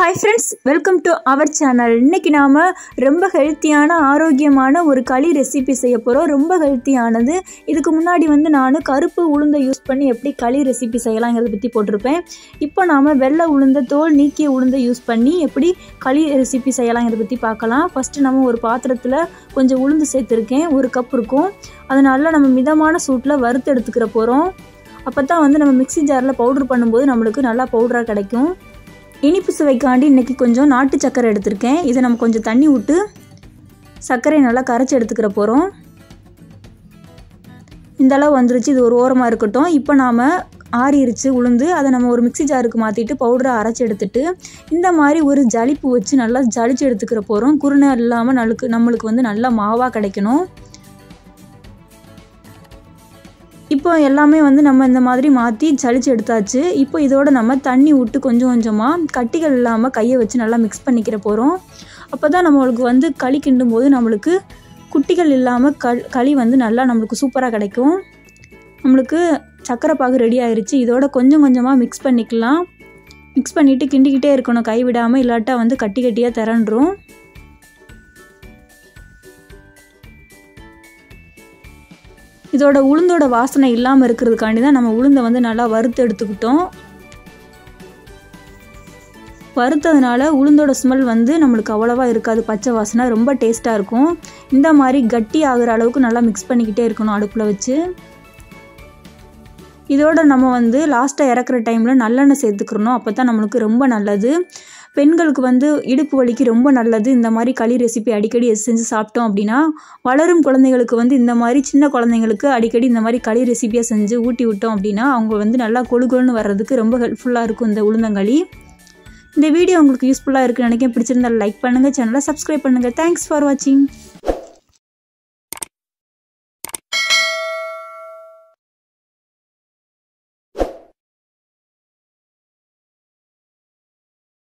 hi friends welcome to our channel இன்றைக்கி நாம் ரொம்ப ஹெல்த்தியான ஆரோக்கியமான ஒரு களி ரெசிபி செய்ய போகிறோம் ரொம்ப ஹெல்த்தியானது இதுக்கு முன்னாடி வந்து நான் கருப்பு உளுந்தை யூஸ் பண்ணி எப்படி களி ரெசிபி செய்யலாங்கிறத பற்றி போட்டிருப்பேன் இப்போ நாம் வெள்ளை உளுந்த தோல் நீக்கிய உளுந்தை யூஸ் பண்ணி எப்படி களி ரெசிபி செய்யலாங்கிறத பற்றி பார்க்கலாம் ஃபஸ்ட்டு நம்ம ஒரு பாத்திரத்தில் கொஞ்சம் உளுந்து சேர்த்துருக்கேன் ஒரு கப் இருக்கும் அதனால நம்ம மிதமான சூட்டில் வறுத்து எடுத்துக்கிற போகிறோம் அப்போ தான் வந்து நம்ம மிக்ஸி ஜாரில் பவுட்ரு பண்ணும்போது நம்மளுக்கு நல்லா பவுடராக கிடைக்கும் இனிப்பு சுவைக்காண்டி இன்றைக்கி கொஞ்சம் நாட்டு சர்க்கரை எடுத்திருக்கேன் இதை நம்ம கொஞ்சம் தண்ணி விட்டு சர்க்கரையை நல்லா கரைச்சி எடுத்துக்கிற போகிறோம் இந்த அளவு வந்துருச்சு இது ஒரு ஓரமாக இருக்கட்டும் இப்போ நாம் ஆறிருச்சு உளுந்து அதை நம்ம ஒரு மிக்ஸி ஜாருக்கு மாற்றிட்டு பவுடரை அரைச்சி எடுத்துட்டு இந்த மாதிரி ஒரு ஜலிப்பு வச்சு நல்லா ஜலிச்சு எடுத்துக்கிற போகிறோம் குருணை இல்லாமல் நம்மளுக்கு நம்மளுக்கு வந்து நல்லா மாவாக கிடைக்கணும் இப்போ எல்லாமே வந்து நம்ம இந்த மாதிரி மாற்றி சளிச்சு எடுத்தாச்சு இப்போ இதோட நம்ம தண்ணி விட்டு கொஞ்சம் கொஞ்சமாக கட்டிகள் இல்லாமல் கையை வச்சு நல்லா மிக்ஸ் பண்ணிக்கிற போகிறோம் அப்போ தான் நம்மளுக்கு வந்து களி கிண்டும் போது நம்மளுக்கு குட்டிகள் இல்லாமல் கள் களி வந்து நல்லா நம்மளுக்கு சூப்பராக கிடைக்கும் நம்மளுக்கு சக்கரை பாகு ரெடி ஆயிடுச்சு இதோட கொஞ்சம் கொஞ்சமாக மிக்ஸ் பண்ணிக்கலாம் மிக்ஸ் பண்ணிவிட்டு கிண்டிக்கிட்டே இருக்கணும் கை விடாமல் இல்லாட்டா வந்து கட்டி கட்டியாக திரண்டுரும் இதோட உளுந்தோட வாசனை இல்லாமல் இருக்கிறதுக்காண்டி தான் நம்ம உளுந்தை வந்து நல்லா வறுத்து எடுத்துக்கிட்டோம் வறுத்ததுனால உளுந்தோட ஸ்மெல் வந்து நம்மளுக்கு அவ்வளோவா இருக்காது பச்சை வாசனை ரொம்ப டேஸ்ட்டாக இருக்கும் இந்த மாதிரி கட்டி ஆகிற அளவுக்கு நல்லா மிக்ஸ் பண்ணிக்கிட்டே இருக்கணும் அடுப்பில் வச்சு இதோட நம்ம வந்து லாஸ்ட்டாக இறக்குற டைமில் நல்லெண்ணெய் சேர்த்துக்கிறணும் அப்போ தான் நம்மளுக்கு ரொம்ப நல்லது பெண்களுக்கு வந்து இடுப்பு வலிக்கு ரொம்ப நல்லது இந்த மாதிரி களி ரெசிபி அடிக்கடி செஞ்சு சாப்பிட்டோம் அப்படின்னா வளரும் குழந்தைங்களுக்கு வந்து இந்த மாதிரி சின்ன குழந்தைங்களுக்கு அடிக்கடி இந்த மாதிரி களி ரெசிபியாக செஞ்சு ஊட்டி விட்டோம் அப்படின்னா அவங்க வந்து நல்லா கொழு கொழுன்னு வர்றதுக்கு ரொம்ப ஹெல்ப்ஃபுல்லாக இருக்கும் இந்த உளுந்தங்களி இந்த வீடியோ உங்களுக்கு யூஸ்ஃபுல்லாக இருக்குன்னு நினைக்கிறேன் பிடிச்சிருந்தா லைக் பண்ணுங்கள் சேனலை சப்ஸ்கிரைப் பண்ணுங்கள் தேங்க்ஸ் ஃபார் வாட்சிங்